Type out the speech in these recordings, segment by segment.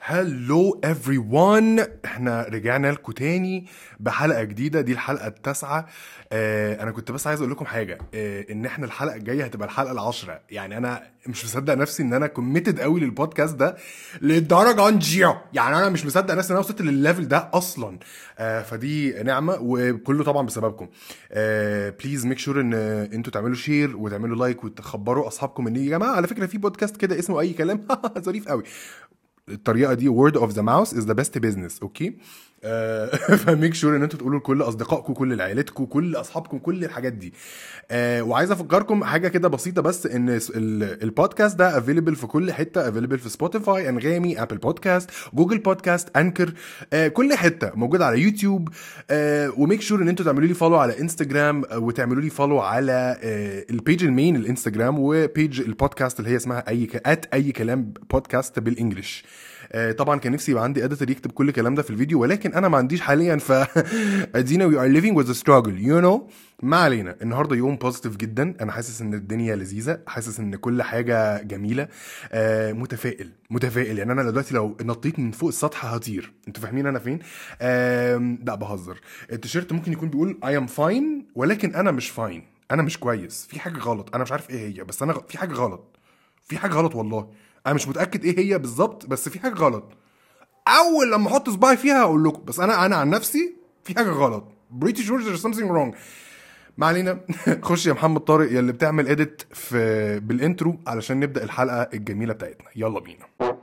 هلو everyone احنا رجعنا لكم تاني بحلقه جديده دي الحلقه التاسعه اه انا كنت بس عايز اقول لكم حاجه اه ان احنا الحلقه الجايه هتبقى الحلقه العاشره يعني انا مش مصدق نفسي ان انا كوميتد قوي للبودكاست ده للدرجه دي يعني انا مش مصدق نفسي ان انا وصلت للليفل ده اصلا اه فدي نعمه وكله طبعا بسببكم بليز ميك شور ان انتوا تعملوا شير وتعملوا لايك وتخبروا اصحابكم ان يا جماعه على فكره في بودكاست كده اسمه اي كلام ظريف قوي الطريقه دي word of the mouse is the best business اوكي آه، فميك شور ان انتوا تقولوا لكل اصدقائكم كل عائلتكم كل اصحابكم كل الحاجات دي آه، وعايز افكركم حاجه كده بسيطه بس ان ال- البودكاست ده افيلبل في كل حته افيلبل في سبوتيفاي انغامي ابل بودكاست جوجل بودكاست انكر آه، كل حته موجود على يوتيوب آه، وميك شور ان انتوا تعملوا لي فولو على انستجرام آه، وتعملوا لي فولو على آه، البيج المين الانستجرام وبيج البودكاست اللي هي اسمها اي ك... ات اي كلام بودكاست بالانجلش آه، طبعا كان نفسي يبقى عندي اديتور يكتب كل الكلام ده في الفيديو ولكن انا ما عنديش حاليا ف ادينا وي ار ليفينج وذ ستراجل يو نو ما علينا النهارده يوم بوزيتيف جدا انا حاسس ان الدنيا لذيذه حاسس ان كل حاجه جميله آه متفائل متفائل يعني انا دلوقتي لو نطيت من فوق السطح هطير انتوا فاهمين انا فين آه لا بهزر التيشيرت ممكن يكون بيقول اي ام فاين ولكن انا مش فاين انا مش كويس في حاجه غلط انا مش عارف ايه هي بس انا غ- في حاجه غلط في حاجه غلط والله انا مش متاكد ايه هي بالظبط بس في حاجه غلط اول لما احط صباعي فيها هقول لكم بس انا انا عن نفسي في حاجه غلط بريتي جورج there's something wrong ما علينا خش يا محمد طارق يا اللي بتعمل اديت في بالانترو علشان نبدا الحلقه الجميله بتاعتنا يلا بينا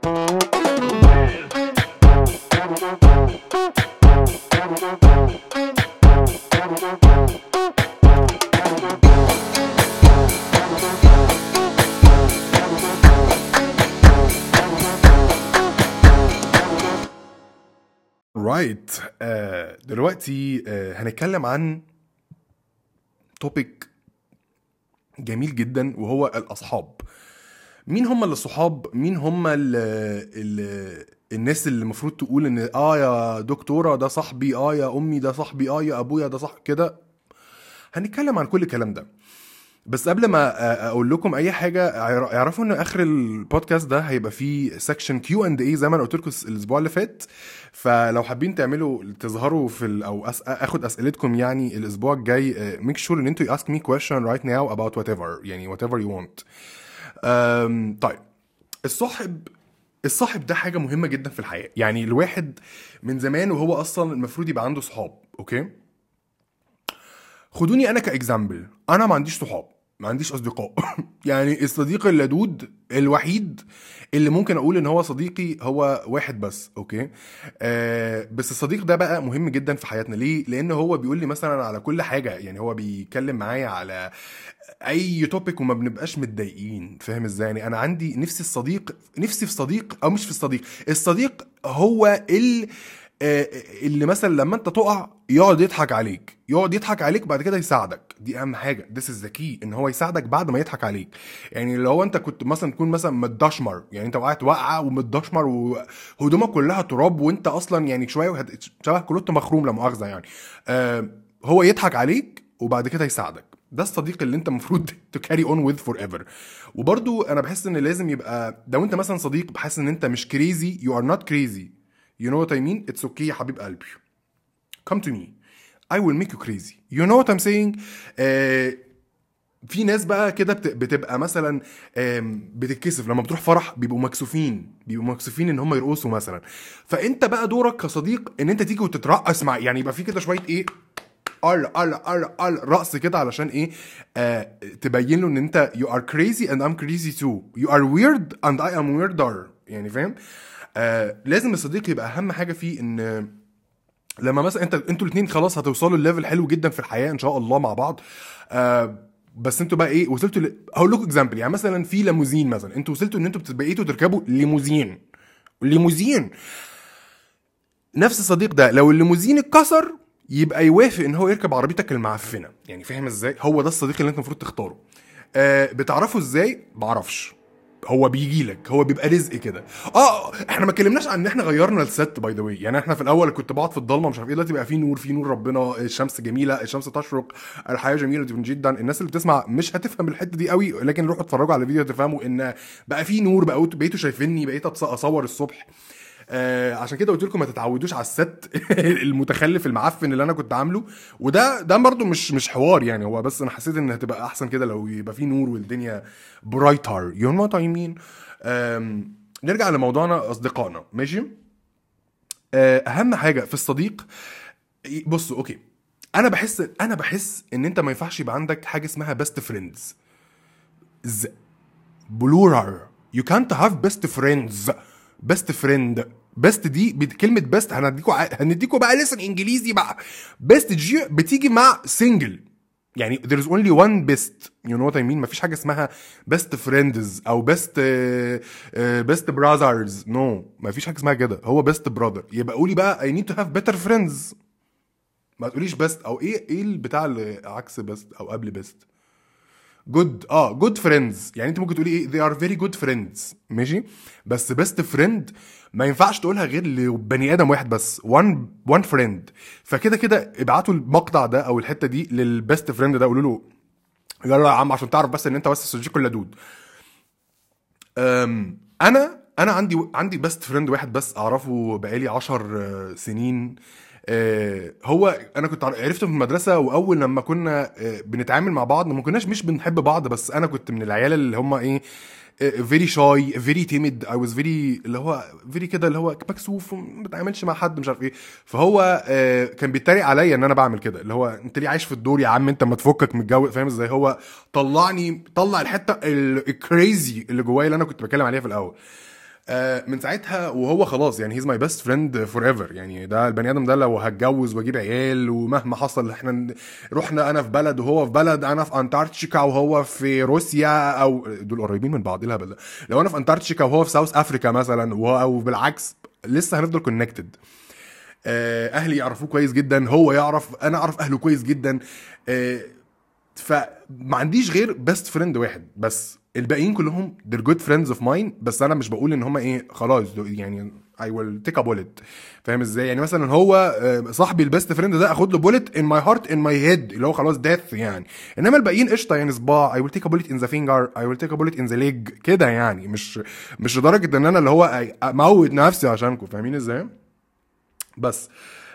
رايت right. uh, دلوقتي uh, هنتكلم عن توبيك جميل جدا وهو الاصحاب مين هم الصحاب مين هم ال ال الناس اللي المفروض تقول ان اه يا دكتوره ده صاحبي اه يا امي ده صاحبي اه يا ابويا ده صح كده هنتكلم عن كل الكلام ده بس قبل ما أ- اقول لكم اي حاجه اعر- اعرفوا ان اخر البودكاست ده هيبقى فيه سكشن كيو اند اي زي ما انا قلت لكم الاسبوع اللي فات فلو حابين تعملوا تظهروا في ال او أس... اخد اسئلتكم يعني الاسبوع الجاي ميك شور ان انتوا ask me question right now about whatever يعني whatever you want أم... طيب الصاحب الصاحب ده حاجه مهمه جدا في الحياه يعني الواحد من زمان وهو اصلا المفروض يبقى عنده صحاب اوكي خدوني انا كاكزامبل انا ما عنديش صحاب ما عنديش اصدقاء يعني الصديق اللدود الوحيد اللي ممكن اقول ان هو صديقي هو واحد بس اوكي آه بس الصديق ده بقى مهم جدا في حياتنا ليه لان هو بيقول لي مثلا على كل حاجه يعني هو بيتكلم معايا على اي توبيك وما بنبقاش متضايقين فاهم ازاي يعني انا عندي نفسي الصديق نفسي في صديق او مش في الصديق الصديق هو ال آه، اللي مثلا لما انت تقع يقعد يضحك عليك يقعد يضحك عليك بعد كده يساعدك دي اهم حاجه this is the key ان هو يساعدك بعد ما يضحك عليك يعني لو انت كنت مثلا تكون مثلا متدشمر يعني انت وقعت وقعه ومتدشمر وهدومك كلها تراب وانت اصلا يعني شويه وهت- شبه كلوت مخروم لا مؤاخذه يعني آه هو يضحك عليك وبعد كده يساعدك ده الصديق اللي انت المفروض تو كاري اون وذ فور ايفر وبرده انا بحس ان لازم يبقى لو انت مثلا صديق بحس ان انت مش كريزي يو ار نوت كريزي You know what I mean? It's okay يا حبيب قلبي. Come to me. I will make you crazy. You know what I'm saying? آه في ناس بقى كده بت- بتبقى مثلا آم، بتتكسف لما بتروح فرح بيبقوا مكسوفين بيبقوا مكسوفين ان هم يرقصوا مثلا فانت بقى دورك كصديق ان انت تيجي وتترقص مع يعني يبقى في كده شويه ايه ال ال ال ال رقص كده علشان ايه آه تبين له ان انت you are crazy and I'm crazy too you are weird and I am weirder يعني فاهم آه لازم الصديق يبقى اهم حاجه فيه ان لما مثلا انت انتوا الاثنين خلاص هتوصلوا لليفل حلو جدا في الحياه ان شاء الله مع بعض آه بس انتوا بقى ايه وصلتوا ل... هقول لكم اكزامبل يعني مثلا في ليموزين مثلا انتوا وصلتوا ان انتوا بقيتوا تركبوا ليموزين ليموزين نفس الصديق ده لو الليموزين اتكسر يبقى يوافق ان هو يركب عربيتك المعفنه يعني فاهم ازاي هو ده الصديق اللي انت المفروض تختاره آه بتعرفه ازاي بعرفش هو بيجي لك هو بيبقى رزق كده اه احنا ما اتكلمناش عن ان احنا غيرنا الست باي ذا واي يعني احنا في الاول كنت بقعد في الضلمه مش عارف ايه دلوقتي بقى في نور في نور ربنا الشمس جميله الشمس تشرق الحياه جميله جدا الناس اللي بتسمع مش هتفهم الحته دي قوي لكن روحوا اتفرجوا على الفيديو تفهموا ان بقى في نور بقى بقيتوا شايفيني بقيت أتص- اصور الصبح آه عشان كده قلت لكم ما تتعودوش على الست المتخلف المعفن اللي انا كنت عامله وده ده برضو مش مش حوار يعني هو بس انا حسيت ان هتبقى احسن كده لو يبقى في نور والدنيا برايتر يو نو وات اي مين نرجع لموضوعنا اصدقائنا ماشي آه، اهم حاجه في الصديق بصوا اوكي انا بحس انا بحس ان انت ما ينفعش يبقى عندك حاجه اسمها بيست فريندز بلورال يو كانت هاف بيست فريندز بيست فريند بيست دي بت- كلمه بيست هنديكوا ع- هنديكوا بقى لسه انجليزي بقى بيست جي بتيجي مع سنجل يعني there is only one best you know what I mean مفيش حاجه اسمها best friends او best uh, uh, best brothers no مفيش حاجه اسمها كده هو best brother يبقى قولي بقى I need to have better friends ما تقوليش best او ايه ايه البتاع اللي عكس best او قبل best جود اه جود فريندز يعني انت ممكن تقولي ايه they are very good friends ماشي بس بيست فريند ما ينفعش تقولها غير لبني ادم واحد بس one one friend فكده كده ابعتوا المقطع ده او الحته دي للبيست فريند ده قولوا له يلا يا عم عشان تعرف بس ان انت بس صديق اللدود أم، انا انا عندي عندي بيست فريند واحد بس اعرفه بقالي عشر آه، سنين آه، هو انا كنت عر- عرفته في المدرسه واول لما كنا آه، بنتعامل مع بعض ما كناش مش بنحب بعض بس انا كنت من العيال اللي هم ايه فيري شاي فيري تيميد اي واز فيري اللي هو فيري كده اللي هو مكسوف وما بتعاملش مع حد مش عارف ايه فهو آه، كان بيتريق عليا ان انا بعمل كده اللي هو انت ليه عايش في الدور يا عم انت ما تفكك من الجو فاهم ازاي هو طلعني طلع الحته الكريزي اللي جوايا اللي انا كنت بتكلم عليها في الاول آه، من ساعتها وهو خلاص يعني هيز ماي بيست فريند فور ايفر يعني ده البني ادم ده لو هتجوز واجيب عيال ومهما حصل احنا ن- رحنا انا في بلد وهو في بلد انا في انتاركتيكا وهو في روسيا او دول قريبين من بعض إيه الهبل ده لو انا في انتاركتيكا وهو في ساوث افريكا مثلا وهو- او بالعكس لسه هنفضل كونكتد آه، اهلي يعرفوه كويس جدا هو يعرف انا اعرف اهله كويس جدا آه، فما عنديش غير بيست فريند واحد بس الباقيين كلهم they're good friends of mine بس انا مش بقول ان هم ايه خلاص دو- يعني I will take a bullet فاهم ازاي يعني مثلا هو آه، صاحبي البيست فريند ده اخد له bullet in my heart in my head اللي هو خلاص death يعني انما الباقيين قشطه يعني صباع I will take a bullet in the finger I will take a bullet in the leg كده يعني مش مش لدرجه ان انا اللي هو اموت نفسي عشانكم فاهمين ازاي بس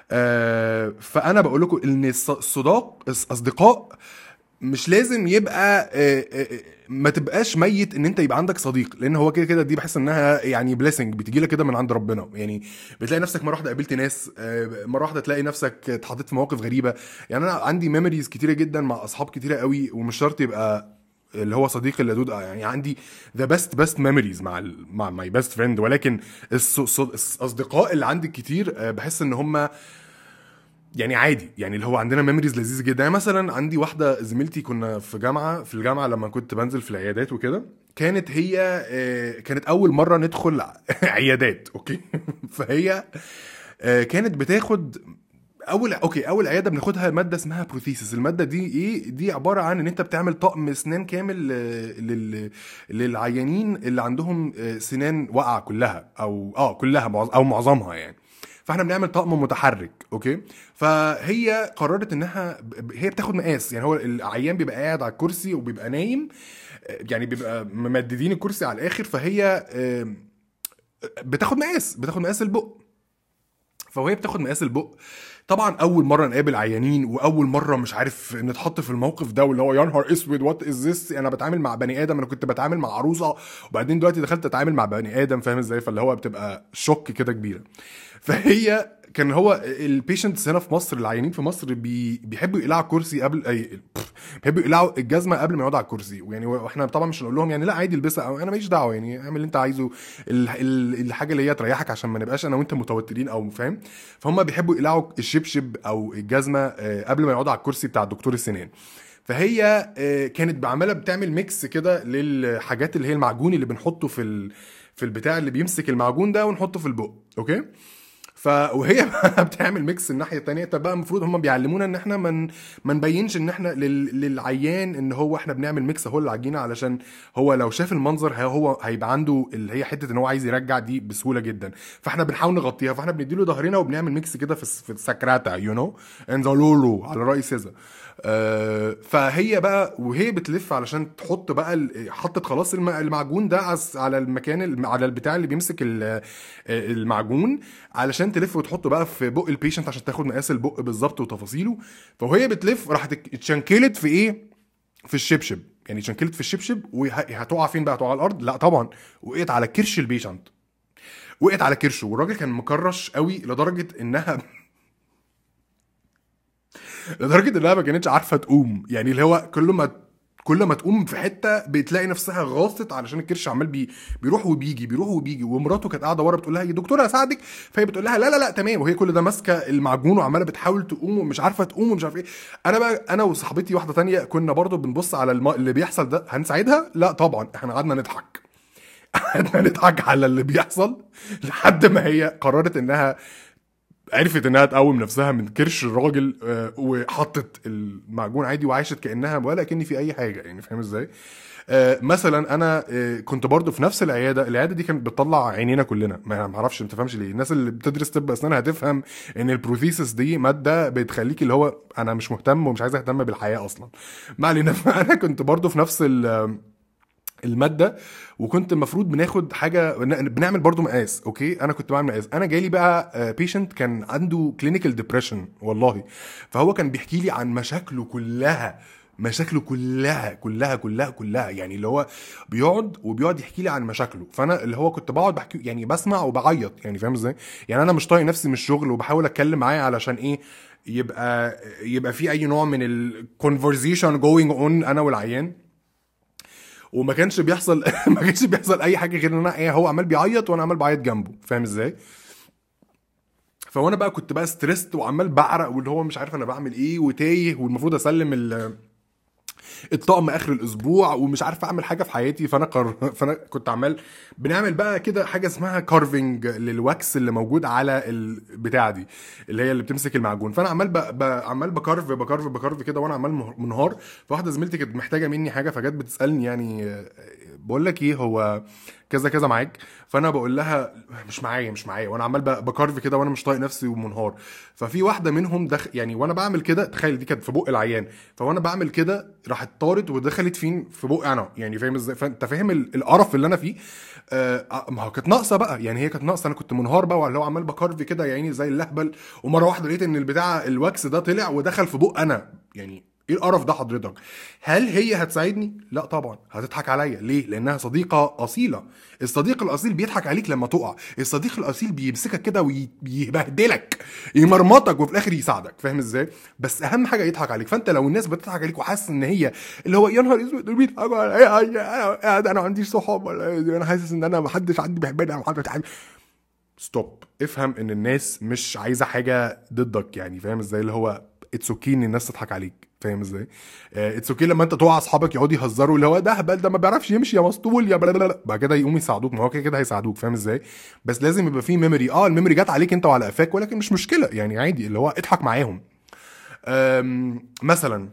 آه فانا بقول لكم ان الص- الصداق اصدقاء مش لازم يبقى آه، آه، آه، ما تبقاش ميت ان انت يبقى عندك صديق لان هو كده كده دي بحس انها يعني بليسنج بتجي لك كده من عند ربنا يعني بتلاقي نفسك مره واحده قابلت ناس آه، مره واحده تلاقي نفسك اتحطيت في مواقف غريبه يعني انا عندي ميموريز كتيره جدا مع اصحاب كتيره قوي ومش شرط يبقى اللي هو صديقي اللدود آه، يعني عندي ذا بيست بيست ميموريز مع ال مع ماي بيست فريند ولكن الص- الص- الاصدقاء اللي عندي كتير آه، بحس ان هم يعني عادي يعني اللي هو عندنا ميموريز لذيذه جدا يعني مثلا عندي واحده زميلتي كنا في جامعه في الجامعه لما كنت بنزل في العيادات وكده كانت هي آه، كانت اول مره ندخل عيادات اوكي فهي آه، كانت بتاخد اول اوكي اول عياده بناخدها ماده اسمها بروثيسس الماده دي ايه دي عباره عن ان انت بتعمل طقم اسنان كامل آه، لل... للعيانين اللي عندهم آه، سنان واقعه كلها او اه كلها معظ- او معظمها يعني فاحنا بنعمل طقم متحرك اوكي فهي قررت انها ب- ب- هي بتاخد مقاس يعني هو العيان بيبقى قاعد على الكرسي وبيبقى نايم آه، يعني بيبقى ممددين الكرسي على الاخر فهي آه، بتاخد مقاس بتاخد مقاس البق فوهي بتاخد مقاس البق طبعا اول مره نقابل عيانين واول مره مش عارف نتحط في الموقف ده واللي هو يا نهار اسود وات از ذس انا بتعامل مع بني ادم انا كنت بتعامل مع عروسه وبعدين دلوقتي دخلت اتعامل مع بني ادم فاهم ازاي فاللي هو بتبقى شوك كده كبيره فهي كان هو البيشنتس هنا في مصر العيانين في مصر بي بيحبوا يقلعوا الكرسي قبل اي بف، بيحبوا يقلعوا الجزمه قبل ما يقعدوا على الكرسي ويعني واحنا طبعا مش هنقول لهم يعني لا عادي البسها او انا ماليش دعوه يعني اعمل اللي انت عايزه ال- ال- الحاجه اللي هي تريحك عشان ما نبقاش انا وانت متوترين او فاهم فهم بيحبوا يقلعوا الشبشب او الجزمه آه، قبل ما يقعدوا على الكرسي بتاع الدكتور السنان فهي آه، كانت عماله بتعمل ميكس كده للحاجات اللي هي المعجون اللي بنحطه في ال... في البتاع اللي بيمسك المعجون ده ونحطه في البق اوكي ف وهي بقى بتعمل ميكس الناحيه التانية طب بقى المفروض هم بيعلمونا ان احنا من ما نبينش ان احنا لل... للعيان ان هو احنا بنعمل ميكس اهو العجينه علشان هو لو شاف المنظر هي- هو هيبقى عنده اللي هي حته ان هو عايز يرجع دي بسهوله جدا فاحنا بنحاول نغطيها فاحنا بنديله ظهرنا وبنعمل ميكس كده في الس- في السكراتا يو نو انزالولو على راي سيزا آه، فهي بقى وهي بتلف علشان تحط بقى ال- حطت خلاص الم- المعجون ده عس- على المكان الم- على البتاع اللي بيمسك ال- آه، المعجون علشان تلف وتحطه بقى في بق البيشنت عشان تاخد مقاس البق بالظبط وتفاصيله فوهي بتلف راحت اتشنكلت في ايه في الشبشب يعني اتشنكلت في الشبشب وهتقع فين بقى هتقع على الارض لا طبعا وقعت على كرش البيشنت وقعت على كرشه والراجل كان مكرش قوي لدرجه انها لدرجه انها ما كانتش عارفه تقوم يعني اللي هو كل ما كل ما تقوم في حته بتلاقي نفسها غاصت علشان الكرش عمال بي بيروح وبيجي بيروح وبيجي ومراته كانت قاعده ورا بتقول لها يا دكتوره اساعدك فهي بتقول لها لا لا لا تمام وهي كل ده ماسكه المعجون وعماله بتحاول تقوم ومش عارفه تقوم ومش عارف ايه انا بقى انا وصاحبتي واحده تانية كنا برضو بنبص على الم... اللي بيحصل ده هنساعدها لا طبعا احنا قعدنا نضحك قعدنا نضحك على اللي بيحصل لحد ما هي قررت انها عرفت انها تقوم نفسها من كرش الراجل آه، وحطت المعجون عادي وعاشت كانها ولا كاني في اي حاجه يعني فاهم ازاي آه، مثلا انا آه، كنت برضو في نفس العياده العياده دي كانت بتطلع عينينا كلنا ما ما اعرفش ما تفهمش ليه الناس اللي بتدرس طب اسنان هتفهم ان البروثيسس دي ماده بتخليك اللي هو انا مش مهتم ومش عايز اهتم بالحياه اصلا ما علينا فانا كنت برضو في نفس ال الماده وكنت المفروض بناخد حاجه بنعمل برضو مقاس اوكي انا كنت بعمل مقاس انا جالي بقى بيشنت كان عنده كلينيكال ديبريشن والله فهو كان بيحكي لي عن مشاكله كلها مشاكله كلها كلها كلها كلها يعني اللي هو بيقعد وبيقعد يحكي لي عن مشاكله فانا اللي هو كنت بقعد بحكي يعني بسمع وبعيط يعني فاهم ازاي يعني انا مش طايق نفسي من الشغل وبحاول اتكلم معاه علشان ايه يبقى يبقى في اي نوع من الكونفرزيشن جوينج اون انا والعيان وما كانش بيحصل ما كانش بيحصل اي حاجه غير ان انا ايه هو عمال بيعيط وانا عمال بعيط جنبه فاهم ازاي فوانا بقى كنت بقى ستريسد وعمال بعرق واللي هو مش عارف انا بعمل ايه وتايه والمفروض اسلم ال الطقم اخر الاسبوع ومش عارف اعمل حاجه في حياتي فانا قر... فانا كنت عمال بنعمل بقى كده حاجه اسمها كارفنج للواكس اللي موجود على البتاعه دي اللي هي اللي بتمسك المعجون فانا عمال ب... ب... عمال بكارف بكارف بكارف كده وانا عمال مه- منهار فواحده زميلتي كانت محتاجه مني حاجه فجت بتسالني يعني آه، بقول لك ايه هو كذا كذا معاك فانا بقول لها مش معايا مش معايا وانا عمال ب- بكارف كده وانا مش طايق نفسي ومنهار ففي واحده منهم دخ يعني وانا بعمل كده تخيل دي كانت في بق العيان فوانا بعمل كده راحت طارت ودخلت فين في بق انا يعني فاهم ازاي فانت فاهم ال- القرف اللي انا فيه آه ما هو كانت ناقصه بقى يعني هي كانت ناقصه انا كنت منهار بقى واللي هو عمال بكارف كده يا عيني زي اللهبل ومره واحده لقيت ان البتاع الواكس ده طلع ودخل في بق انا يعني ايه القرف ده حضرتك هل هي هتساعدني لا طبعا هتضحك عليا ليه لانها صديقه اصيله الصديق الاصيل بيضحك عليك لما تقع الصديق الاصيل بيمسكك كده ويبهدلك يمرمطك وفي الاخر يساعدك فاهم ازاي بس اهم حاجه يضحك عليك فانت لو الناس بتضحك عليك وحاسس ان هي اللي هو يا نهار اسود دول بيضحكوا عليا انا قاعد انا ما عنديش صحاب ولا إيه؟ انا حاسس ان انا ما حدش عندي بيحبني او حد بتحب ستوب افهم ان الناس مش عايزه حاجه ضدك يعني فاهم ازاي اللي هو اتس اوكي ان الناس تضحك عليك فاهم ازاي اتس اوكي لما انت تقع اصحابك يقعدوا يهزروا اللي هو ده هبل ده ما بيعرفش يمشي يا مسطول يا بلا بلا بعد كده يقوموا يساعدوك ما هو كده كده هيساعدوك فاهم ازاي بس لازم يبقى في ميموري اه الميموري جت عليك انت وعلى قفاك ولكن مش مشكله يعني عادي اللي هو اضحك معاهم أم، مثلا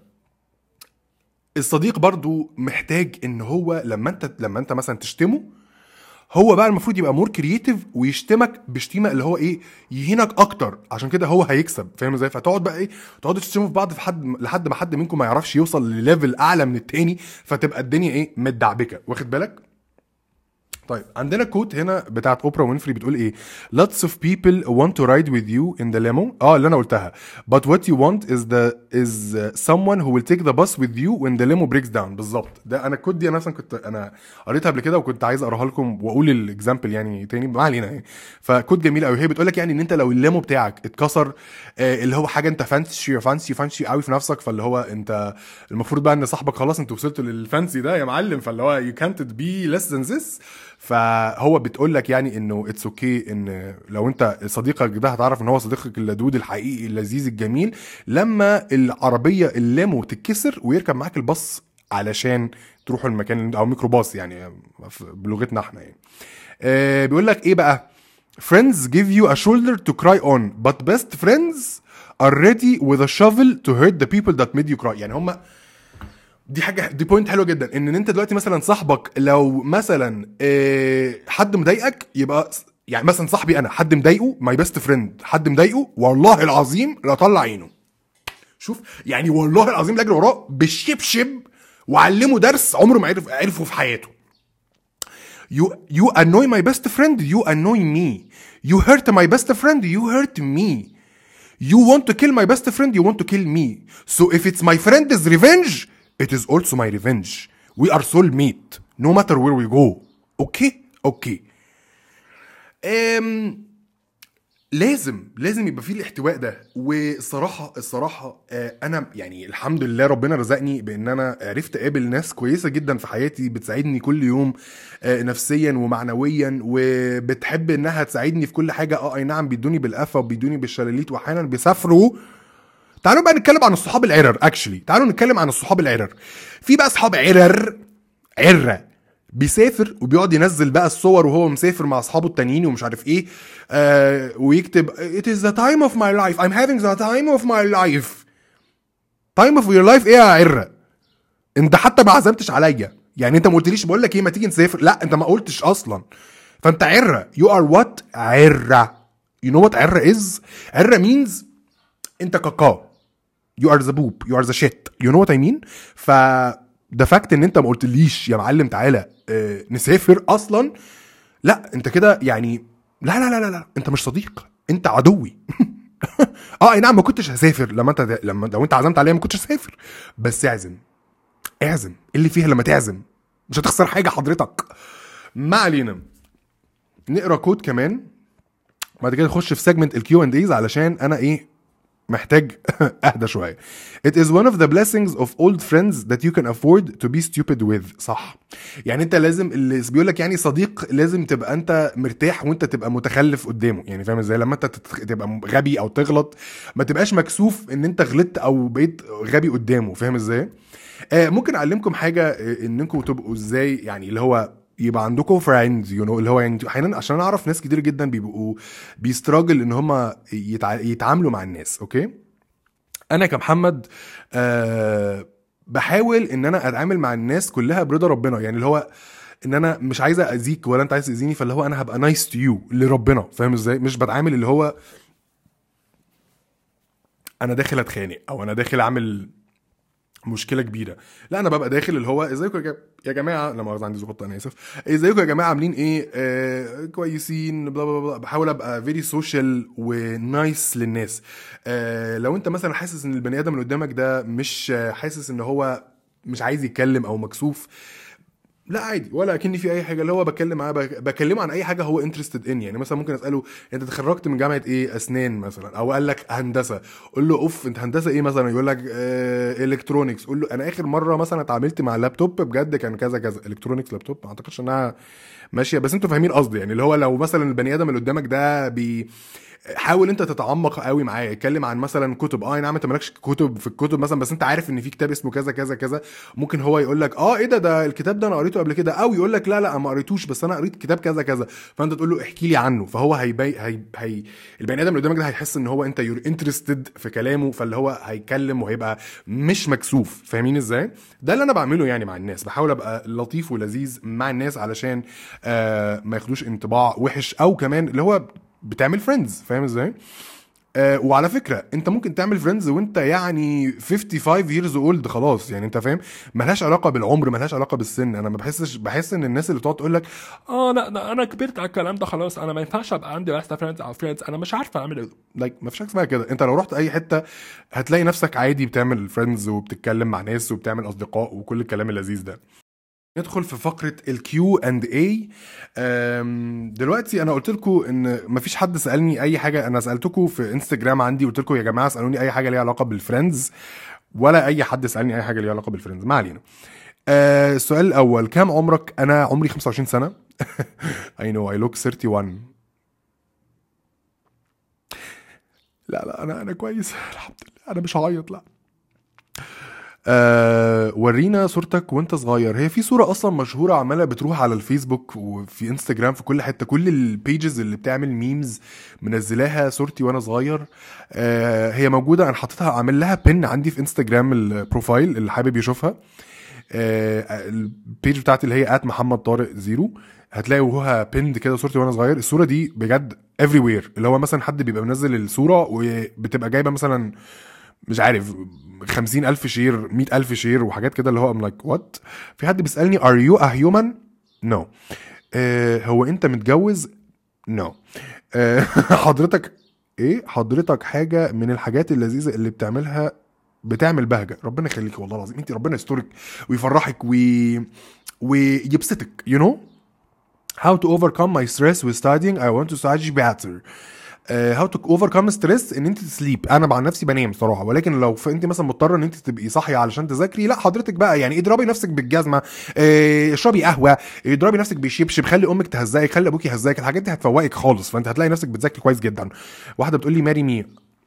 الصديق برضو محتاج ان هو لما انت لما انت مثلا تشتمه هو بقى المفروض يبقى مور كرييتيف ويشتمك بشتيمه اللي هو ايه يهينك اكتر عشان كده هو هيكسب فاهم ازاي فتقعد بقى ايه تقعدوا تشتموا في بعض في حد لحد ما حد منكم ما يعرفش يوصل لليفل اعلى من التاني فتبقى الدنيا ايه متدعبكه واخد بالك طيب عندنا كوت هنا بتاعت اوبرا وينفري بتقول ايه lots of people want to ride with you in the limo اه اللي انا قلتها but what you want is the is someone who will take the bus with you when the limo breaks down بالظبط ده انا الكوت دي انا مثلا كنت انا قريتها قبل كده وكنت عايز اقراها لكم واقول الاكزامبل يعني تاني ما علينا يعني فكوت جميل قوي هي بتقول لك يعني ان انت لو الليمو بتاعك اتكسر آه اللي هو حاجه انت فانسي فانسي فانسي قوي في نفسك فاللي هو انت المفروض بقى ان صاحبك خلاص انت وصلت للفانسي ده يا معلم فاللي هو you can't be less than this فهو بتقول لك يعني انه اتس اوكي okay ان لو انت صديقك ده هتعرف ان هو صديقك اللدود الحقيقي اللذيذ الجميل لما العربيه الليمو تتكسر ويركب معاك الباص علشان تروحوا المكان او ميكروباص يعني بلغتنا احنا يعني آه بيقول لك ايه بقى friends give you a shoulder to cry on but best friends are ready with a shovel to hurt the people that made you cry يعني هم دي حاجه دي بوينت حلوه جدا ان انت دلوقتي مثلا صاحبك لو مثلا آه، حد مضايقك يبقى يعني مثلا صاحبي انا حد مضايقه ماي بيست فريند حد مضايقه والله العظيم لا طلع عينه شوف يعني والله العظيم لاجري وراه بالشبشب وعلمه درس عمره ما عرف عرفه في حياته You you annoy my best friend, you annoy me. You hurt my best friend, you hurt me. You want to kill my best friend, you want to kill me. So if it's my friend's revenge, it is also my revenge. We are soulmate, no matter where we go. Okay? Okay. Um, لازم لازم يبقى فيه الاحتواء ده والصراحه الصراحه آه، انا يعني الحمد لله ربنا رزقني بان انا عرفت اقابل ناس كويسه جدا في حياتي بتساعدني كل يوم آه، نفسيا ومعنويا وبتحب انها تساعدني في كل حاجه اه اي نعم بيدوني بالقفا وبيدوني بالشلاليت واحيانا بيسافروا تعالوا بقى نتكلم عن الصحاب العرر اكشلي تعالوا نتكلم عن الصحاب العرر في بقى صحاب عرر عره بيسافر وبيقعد ينزل بقى الصور وهو مسافر مع اصحابه التانيين ومش عارف ايه آه ويكتب it is the time of my life I'm having the time of my life time of your life ايه يا عره انت حتى ما عزمتش عليا يعني انت ما قلتليش بقول لك ايه ما تيجي نسافر لا انت ما قلتش اصلا فانت عره you are what عره you know what عره is عره means انت كاكاو you are the poop you are the shit you know what I mean ف ده فاكت ان انت ما قلتليش يا معلم تعالى اه نسافر اصلا لا انت كده يعني لا لا لا لا لا انت مش صديق انت عدوي اه اي نعم ما كنتش هسافر لما انت لما لو انت عزمت عليا ما كنتش هسافر بس اعزم اعزم إيه اللي فيها لما تعزم مش هتخسر حاجه حضرتك ما علينا نقرا كود كمان بعد كده نخش في سيجمنت الكيو اند ايز علشان انا ايه محتاج اهدى شويه It is one of the blessings of old friends that you can afford to be stupid with صح يعني انت لازم اللي بيقول لك يعني صديق لازم تبقى انت مرتاح وانت تبقى متخلف قدامه يعني فاهم ازاي لما انت تتخ- تبقى غبي او تغلط ما تبقاش مكسوف ان انت غلطت او بقيت غبي قدامه فاهم ازاي آه ممكن اعلمكم حاجه آه، انكم تبقوا ازاي يعني اللي هو يبقى عندكم فريندز يو نو اللي هو يعني احيانا عشان أنا اعرف ناس كتير جدا بيبقوا بيستراجل ان هم يتع... يتعاملوا مع الناس اوكي انا كمحمد آه بحاول ان انا اتعامل مع الناس كلها برضا ربنا يعني اللي هو ان انا مش عايز اذيك ولا انت عايز تاذيني فاللي هو انا هبقى نايس تو يو لربنا فاهم ازاي مش بتعامل اللي هو انا داخل اتخانق او انا داخل اعمل مشكله كبيره لا انا ببقى داخل اللي هو ازيكم يا جا- يا جماعه لا مؤاخذه عندي زغط انا اسف ازيكم يا جماعه عاملين ايه آه كويسين بلا بلا بلا بحاول ابقى فيري سوشيال ونايس للناس آه لو انت مثلا حاسس ان البني ادم اللي قدامك ده مش آه، حاسس ان هو مش عايز يتكلم او مكسوف لا عادي ولا اكني في اي حاجه اللي هو بتكلم معاه بك- بكلمه عن اي حاجه هو انترستد ان يعني مثلا ممكن اساله انت اتخرجت من جامعه ايه اسنان مثلا او قال لك هندسه قول له اوف انت هندسه ايه مثلا يقول لك آه الكترونكس قول له انا اخر مره مثلا اتعاملت مع لابتوب بجد كان كذا كذا الكترونكس لابتوب ما اعتقدش انها ماشيه بس انتوا فاهمين قصدي يعني اللي هو لو مثلا البني ادم اللي قدامك ده بي حاول انت تتعمق قوي معاه اتكلم عن مثلا كتب اه أي نعم انت مالكش كتب في الكتب مثلا بس انت عارف ان في كتاب اسمه كذا كذا كذا ممكن هو يقول لك اه ايه ده ده الكتاب ده انا قريته قبل كده او يقول لك لا لا أنا ما قريتوش بس انا قريت كتاب كذا كذا فانت تقول له احكي لي عنه فهو هيبي هي هي البني ادم اللي قدامك ده هيحس ان هو انت يور انترستد في كلامه فاللي هو هيتكلم وهيبقى مش مكسوف فاهمين ازاي ده اللي انا بعمله يعني مع الناس بحاول ابقى لطيف ولذيذ مع الناس علشان آه ما ياخدوش انطباع وحش او كمان اللي هو بتعمل فريندز فاهم ازاي آه وعلى فكره انت ممكن تعمل فريندز وانت يعني 55 years اولد خلاص يعني انت فاهم ملهاش علاقه بالعمر ملهاش علاقه بالسن انا ما بحسش بحس ان الناس اللي تقعد تقول لك اه لا ده انا كبرت على الكلام ده خلاص انا ما ينفعش ابقى عندي بس فريندز او فريندز انا مش عارفه اعمل ايه لايك ما فيش حاجه اسمها كده انت لو رحت اي حته هتلاقي نفسك عادي بتعمل فريندز وبتتكلم مع ناس وبتعمل اصدقاء وكل الكلام اللذيذ ده ندخل في فقره الكيو اند اي دلوقتي انا قلت لكم ان مفيش حد سالني اي حاجه انا سالتكم في انستجرام عندي قلت لكم يا جماعه اسالوني اي حاجه ليها علاقه بالفريندز ولا اي حد سالني اي حاجه ليها علاقه بالفريندز ما علينا آه، السؤال الاول كام عمرك انا عمري 25 سنه I know I look 31 لا لا انا انا كويس الحمد لله انا مش هعيط لا آه ورينا صورتك وانت صغير هي في صوره اصلا مشهوره عماله بتروح على الفيسبوك وفي انستجرام في كل حته كل البيجز اللي بتعمل ميمز منزلاها صورتي وانا صغير آه هي موجوده انا حاططها عامل لها بن عندي في انستجرام البروفايل اللي حابب يشوفها آه البيج بتاعتي اللي هي ات محمد طارق زيرو هتلاقي وهو بيند كده صورتي وانا صغير الصوره دي بجد افري وير اللي هو مثلا حد بيبقى منزل الصوره وبتبقى جايبه مثلا مش عارف خمسين ألف شير مئة ألف شير وحاجات كده اللي هو I'm like what في حد بيسألني are you a human no آه هو أنت متجوز no آه حضرتك إيه حضرتك حاجة من الحاجات اللذيذة اللي بتعملها بتعمل بهجة ربنا يخليك والله العظيم أنت ربنا يسترك ويفرحك وي... ويبسطك you know how to overcome my stress with studying I want to study better هاو تو اوفركم ستريس ان انت تسليب انا مع نفسي بنام صراحه ولكن لو ف- انت مثلا مضطره ان انت تبقي صاحيه علشان تذاكري لا حضرتك بقى يعني اضربي نفسك بالجزمه آه، اشربي قهوه اضربي نفسك بالشبشب خلي امك تهزقك خلي ابوك يهزقك الحاجات دي هتفوقك خالص فانت هتلاقي نفسك بتذاكري كويس جدا واحده بتقول لي ماري مي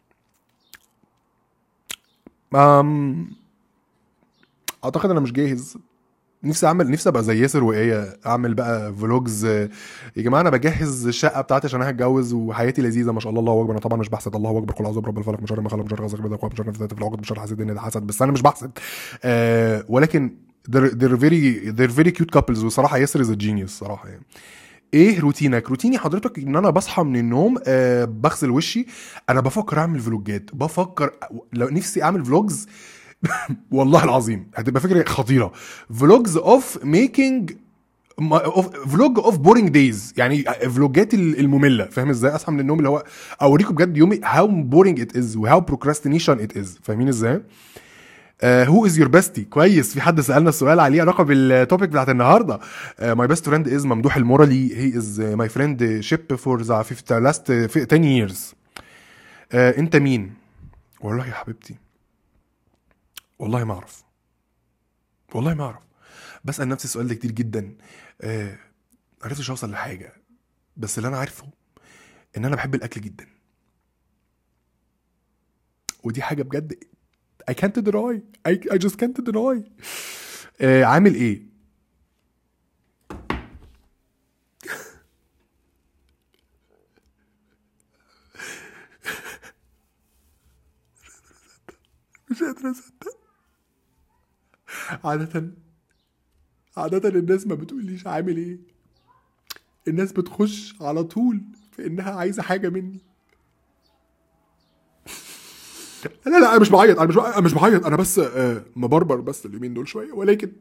أم... اعتقد انا مش جاهز نفسي اعمل نفسي ابقى زي ياسر وايه اعمل بقى فلوجز يا جماعه انا بجهز الشقه بتاعتي عشان انا هتجوز وحياتي لذيذه ما شاء الله الله اكبر انا طبعا مش بحسد الله اكبر كل اعوذ برب الفلق من شر ما خلق من شر غاسق بيضاء من شر نفسات في العقد من شر حاسد ان ده حسد بس انا مش بحسد آه ولكن they're, they're very they're very cute couples وصراحه ياسر از جينيوس صراحه يعني ايه روتينك روتيني حضرتك ان انا بصحى من النوم آه بغسل وشي انا بفكر اعمل فلوجات بفكر لو نفسي اعمل فلوجز والله العظيم هتبقى فكره خطيره فلوجز اوف ميكينج فلوج اوف بورينج دايز يعني فلوجات ال- الممله فاهم ازاي اصحى من النوم اللي هو اوريكم بجد يومي هاو بورينج ات از وهاو بروكراستينيشن ات از فاهمين ازاي هو از يور بيستي كويس في حد سالنا السؤال عليه علاقه بالتوبيك بتاعت النهارده ماي بيست فريند از ممدوح المورالي هي از ماي فريند شيب فور ذا لاست 10 ييرز انت مين والله يا حبيبتي والله ما اعرف والله ما اعرف بسال نفسي السؤال ده كتير جدا آه عرفتش اوصل لحاجه بس اللي انا عارفه ان انا بحب الاكل جدا ودي حاجه بجد I can't deny I, I just can't deny آه عامل ايه مش قادر اصدق عادة عادة الناس ما بتقوليش عامل ايه الناس بتخش على طول في انها عايزة حاجة مني لا لا انا مش بعيط انا مش بعيط انا مش بعيط انا بس آه، مبربر بس اليومين دول شوية ولكن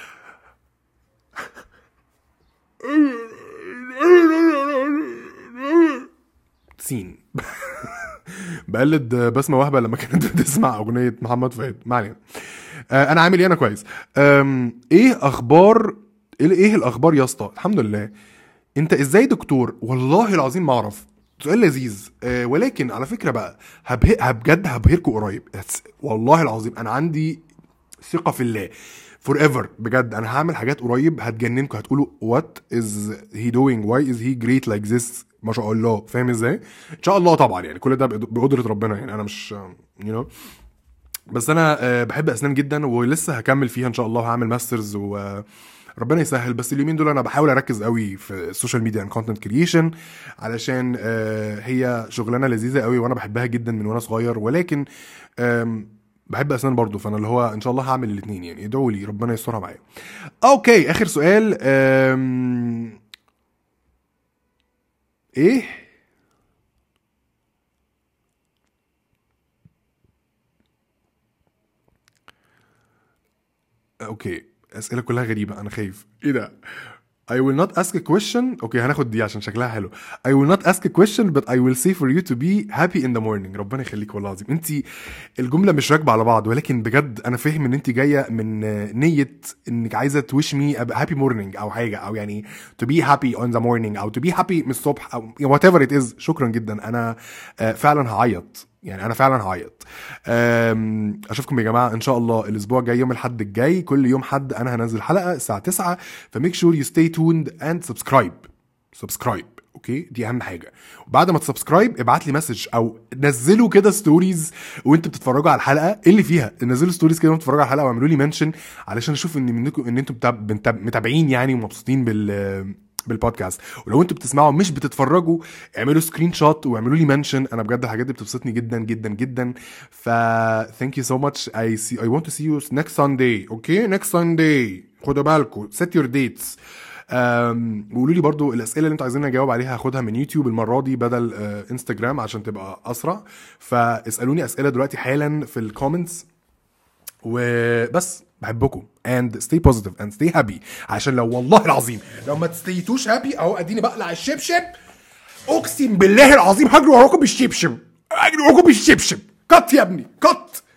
سين بقلد بسمة وهبة لما كانت بتسمع أغنية محمد فؤاد ما علينا آه، أنا عامل إيه أنا كويس أم، إيه أخبار إيه إيه الأخبار يا اسطى الحمد لله أنت إزاي دكتور والله العظيم ما أعرف سؤال لذيذ أه ولكن على فكرة بقى هبه... بجد هبهركم قريب That's- والله العظيم أنا عندي ثقة في الله فور ايفر بجد انا هعمل حاجات قريب هتجننكم هتقولوا وات از هي دوينج واي از هي جريت لايك ذس ما شاء الله فاهم ازاي ان شاء الله طبعا يعني كل ده بقد- بقدره ربنا يعني انا مش يو نو بس انا آه، بحب اسنان جدا ولسه هكمل فيها ان شاء الله هعمل ماسترز و ربنا يسهل بس اليومين دول انا بحاول اركز قوي في السوشيال ميديا اند كونتنت كريشن علشان آه، هي شغلانه لذيذه قوي وانا بحبها جدا من وانا صغير ولكن آم، بحب اسنان برضو فانا اللي هو ان شاء الله هعمل الاثنين يعني ادعوا لي ربنا يسترها معايا اوكي اخر سؤال آم، ايه اوكي اسئله كلها غريبه انا خايف ايه ده I will not ask a question اوكي هناخد دي عشان شكلها حلو I will not ask a question but I will say for you to be happy in the morning ربنا يخليك والله العظيم انت الجمله مش راكبه على بعض ولكن بجد انا فاهم ان انت جايه من نيه انك عايزه تويش مي هابي مورنينج او حاجه او يعني to be happy on the morning او to be happy من الصبح او whatever it is شكرا جدا انا آه، فعلا هعيط يعني انا فعلا هعيط أم، اشوفكم يا جماعه ان شاء الله الاسبوع الجاي يوم الاحد الجاي كل يوم حد انا هنزل حلقه الساعه 9 فميك شور يو ستي توند اند سبسكرايب سبسكرايب اوكي دي اهم حاجه وبعد ما تسبسكرايب ابعت لي مسج او نزلوا كده ستوريز وانتوا بتتفرجوا على الحلقه ايه اللي فيها نزلوا ستوريز كده وانتوا بتتفرجوا على الحلقه واعملوا لي منشن علشان اشوف ان منكم ان انتوا بتاب- بنتاب- متابعين يعني ومبسوطين بال بالبودكاست ولو انتوا بتسمعوا مش بتتفرجوا اعملوا سكرين شوت واعملوا لي منشن انا بجد الحاجات دي بتبسطني جدا جدا جدا ف thank you so much I see I want to see you next Sunday اوكي next Sunday خدوا بالكم set your dates أم، وقولوا لي برضو الاسئله اللي انتوا عايزين اجاوب عليها هاخدها من يوتيوب المره دي بدل آه، انستجرام عشان تبقى اسرع فاسالوني اسئله دلوقتي حالا في الكومنتس وبس بحبكم and stay positive and stay happy عشان لو والله العظيم لو ما تستيتوش هابي اهو اديني بقلع الشبشب اقسم بالله العظيم هجري وراكم بالشبشب هجري وراكم بالشبشب كت يا ابني كت